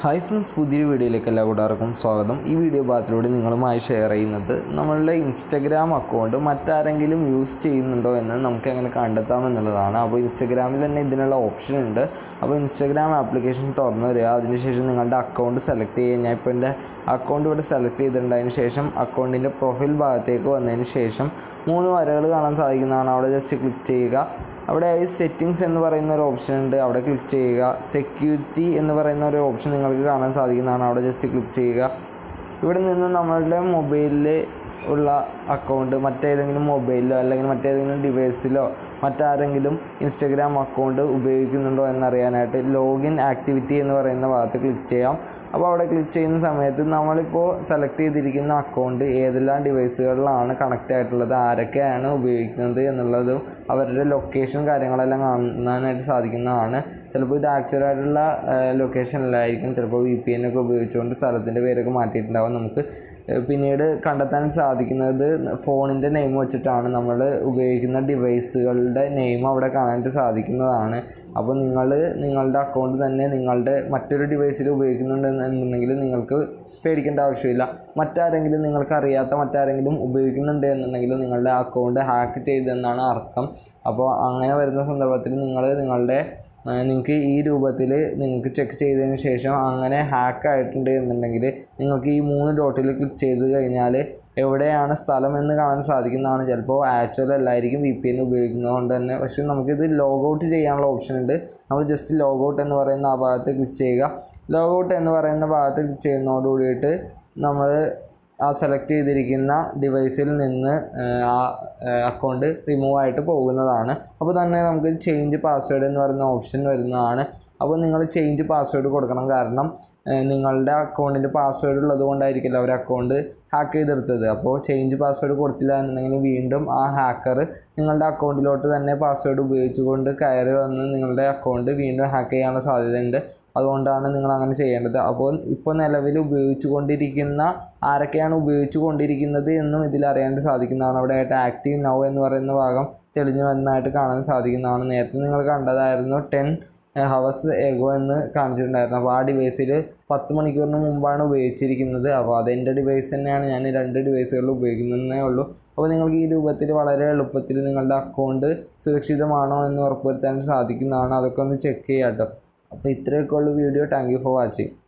hi friends പുതിയൊരു വീഡിയോയിലേക്ക് എല്ലാ കൂട്ടുകാർക്കും സ്വാഗതം ഈ വീഡിയോ ഭാഗത്തിലൂടെ നിങ്ങളുമായി ഷെയർ ചെയ്യുന്നത് നമ്മളുടെ ഇൻസ്റ്റഗ്രാം അക്കൗണ്ട് മറ്റാരെങ്കിലും യൂസ് ചെയ്യുന്നുണ്ടോ എന്ന് നമുക്ക് എങ്ങനെ കണ്ടെത്താം എന്നുള്ളതാണ് അപ്പോൾ ഇൻസ്റ്റഗ്രാമിൽ തന്നെ ഇതിനുള്ള ഓപ്ഷൻ ഉണ്ട് അപ്പോൾ ഇൻസ്റ്റഗ്രാം ആപ്ലിക്കേഷൻ തുറന്നു വരിക അതിനുശേഷം നിങ്ങളുടെ അക്കൗണ്ട് സെലക്ട് ചെയ്യുക ഞാൻ ഇപ്പോൾ എൻ്റെ അക്കൗണ്ട് ഇവിടെ സെലക്ട് ചെയ്തിട്ടുണ്ട് അതിന് ശേഷം അക്കൗണ്ടിൻ്റെ പ്രൊഫൈൽ ഭാഗത്തേക്ക് വന്നതിന് ശേഷം മൂന്ന് വരകൾ കാണാൻ സാധിക്കുന്നതാണ് അവിടെ ജസ്റ്റ് ക്ലിക്ക് ചെയ്യുക അവിടെ ഈ സെറ്റിങ്സ് എന്ന് പറയുന്ന ഒരു ഓപ്ഷൻ ഉണ്ട് അവിടെ ക്ലിക്ക് ചെയ്യുക സെക്യൂരിറ്റി എന്ന് പറയുന്ന ഒരു ഓപ്ഷൻ നിങ്ങൾക്ക് കാണാൻ സാധിക്കുന്നതാണ് അവിടെ ജസ്റ്റ് ക്ലിക്ക് ചെയ്യുക ഇവിടെ നിന്ന് നമ്മളുടെ മൊബൈലിൽ ഉള്ള അക്കൗണ്ട് മറ്റേതെങ്കിലും മൊബൈലിലോ അല്ലെങ്കിൽ മറ്റേതെങ്കിലും ഡിവൈസിലോ മറ്റാരെങ്കിലും ഇൻസ്റ്റഗ്രാം അക്കൗണ്ട് ഉപയോഗിക്കുന്നുണ്ടോ എന്നറിയാനായിട്ട് ലോഗിൻ ആക്ടിവിറ്റി എന്ന് പറയുന്ന ഭാഗത്ത് ക്ലിക്ക് ചെയ്യാം അപ്പോൾ അവിടെ ക്ലിക്ക് ചെയ്യുന്ന സമയത്ത് നമ്മളിപ്പോൾ സെലക്ട് ചെയ്തിരിക്കുന്ന അക്കൗണ്ട് ഏതെല്ലാം ഡിവൈസുകളിലാണ് കണക്റ്റ് ആയിട്ടുള്ളത് ആരൊക്കെയാണ് ഉപയോഗിക്കുന്നത് എന്നുള്ളതും അവരുടെ ലൊക്കേഷൻ കാര്യങ്ങളെല്ലാം കാണാനായിട്ട് സാധിക്കുന്നതാണ് ചിലപ്പോൾ ഇത് ആക്ച്വലായിട്ടുള്ള ലൊക്കേഷനിലായിരിക്കും ചിലപ്പോൾ വി പി എൻ ഒക്കെ ഉപയോഗിച്ചുകൊണ്ട് സ്ഥലത്തിൻ്റെ പേരൊക്കെ മാറ്റിയിട്ടുണ്ടാവും നമുക്ക് പിന്നീട് കണ്ടെത്താൻ സാധിക്കുന്നത് ഫോണിൻ്റെ നെയിം വെച്ചിട്ടാണ് നമ്മൾ ഉപയോഗിക്കുന്ന ഡിവൈസുകളുടെ നെയിം അവിടെ കാണാനായിട്ട് സാധിക്കുന്നതാണ് അപ്പോൾ നിങ്ങൾ നിങ്ങളുടെ അക്കൗണ്ട് തന്നെ നിങ്ങളുടെ മറ്റൊരു ഡിവൈസിൽ ഉപയോഗിക്കുന്നുണ്ട് എന്നുണ്ടെങ്കിൽ നിങ്ങൾക്ക് പേടിക്കേണ്ട ആവശ്യമില്ല മറ്റാരെങ്കിലും നിങ്ങൾക്ക് അറിയാത്ത മറ്റാരെങ്കിലും ഉപയോഗിക്കുന്നുണ്ട് എന്നുണ്ടെങ്കിൽ നിങ്ങളുടെ അക്കൗണ്ട് ഹാക്ക് ചെയ്തെന്നാണ് അർത്ഥം അപ്പോൾ അങ്ങനെ വരുന്ന സന്ദർഭത്തിൽ നിങ്ങൾ നിങ്ങളുടെ നിങ്ങൾക്ക് ഈ രൂപത്തിൽ നിങ്ങൾക്ക് ചെക്ക് ചെയ്തതിന് ശേഷം അങ്ങനെ ഹാക്ക് ആയിട്ടുണ്ട് എന്നുണ്ടെങ്കിൽ നിങ്ങൾക്ക് ഈ മൂന്ന് ഡോട്ടിൽ ക്ലിക്ക് ചെയ്ത് കഴിഞ്ഞാൽ എവിടെയാണ് സ്ഥലം എന്ന് കാണാൻ സാധിക്കുന്നതാണ് ചിലപ്പോൾ ആക്ച്വൽ അല്ലായിരിക്കും വി പി എൻ ഉപയോഗിക്കുന്നതുകൊണ്ട് തന്നെ പക്ഷേ നമുക്കിത് ലോഗ് ഔട്ട് ചെയ്യാനുള്ള ഓപ്ഷൻ ഉണ്ട് നമ്മൾ ജസ്റ്റ് ലോഗ് ഔട്ട് എന്ന് പറയുന്ന ആ ഭാഗത്ത് ക്ലിക്ക് ചെയ്യുക ലോഗ് ഔട്ട് എന്ന് പറയുന്ന ഭാഗത്ത് ക്ലിക്ക് ചെയ്യുന്നതോട് കൂടിയിട്ട് നമ്മൾ ആ സെലക്ട് ചെയ്തിരിക്കുന്ന ഡിവൈസിൽ നിന്ന് ആ അക്കൗണ്ട് റിമൂവ് ആയിട്ട് പോകുന്നതാണ് അപ്പോൾ തന്നെ നമുക്ക് ചേഞ്ച് പാസ്വേഡ് എന്ന് പറയുന്ന ഓപ്ഷൻ വരുന്നതാണ് അപ്പോൾ നിങ്ങൾ ചേഞ്ച് പാസ്വേഡ് കൊടുക്കണം കാരണം നിങ്ങളുടെ അക്കൗണ്ടിൻ്റെ പാസ്വേഡ് ഉള്ളത് കൊണ്ടായിരിക്കില്ല അവർ അക്കൗണ്ട് ഹാക്ക് ചെയ്തെടുത്തത് അപ്പോൾ ചേഞ്ച് പാസ്വേഡ് കൊടുത്തില്ല എന്നുണ്ടെങ്കിൽ വീണ്ടും ആ ഹാക്കർ നിങ്ങളുടെ അക്കൗണ്ടിലോട്ട് തന്നെ പാസ്വേഡ് ഉപയോഗിച്ചുകൊണ്ട് കയറി വന്ന് നിങ്ങളുടെ അക്കൗണ്ട് വീണ്ടും ഹാക്ക് ചെയ്യാനുള്ള സാധ്യതയുണ്ട് അതുകൊണ്ടാണ് നിങ്ങൾ അങ്ങനെ ചെയ്യേണ്ടത് അപ്പോൾ ഇപ്പോൾ നിലവിൽ ഉപയോഗിച്ചു കൊണ്ടിരിക്കുന്ന ആരൊക്കെയാണ് ഉപയോഗിച്ചു കൊണ്ടിരിക്കുന്നത് എന്നും ഇതിൽ അറിയാൻ സാധിക്കുന്നതാണ് അവിടെ ആയിട്ട് ആക്റ്റീവ് നൗ എന്ന് പറയുന്ന ഭാഗം തെളിഞ്ഞു വരുന്നതായിട്ട് കാണാൻ സാധിക്കുന്നതാണ് നേരത്തെ നിങ്ങൾ കണ്ടതായിരുന്നു ടെൻ ഹവേഴ്സ് എഗോ എന്ന് കാണിച്ചിട്ടുണ്ടായിരുന്നു അപ്പോൾ ആ ഡിവൈസിൽ പത്ത് മണിക്കൂറിന് മുമ്പാണ് ഉപയോഗിച്ചിരിക്കുന്നത് അപ്പോൾ അതെൻ്റെ ഡിവൈസ് തന്നെയാണ് ഞാൻ രണ്ട് ഡിവൈസുകളിൽ ഉപയോഗിക്കുന്നതേ ഉള്ളൂ അപ്പോൾ നിങ്ങൾക്ക് ഈ രൂപത്തിൽ വളരെ എളുപ്പത്തിൽ നിങ്ങളുടെ അക്കൗണ്ട് സുരക്ഷിതമാണോ എന്ന് ഉറപ്പുവരുത്താൻ സാധിക്കുന്നതാണ് അതൊക്കെ ഒന്ന് ചെക്ക് ചെയ്യാം കേട്ടോ അപ്പോൾ ഇത്രയൊക്കെ ഉള്ളൂ video thank you for watching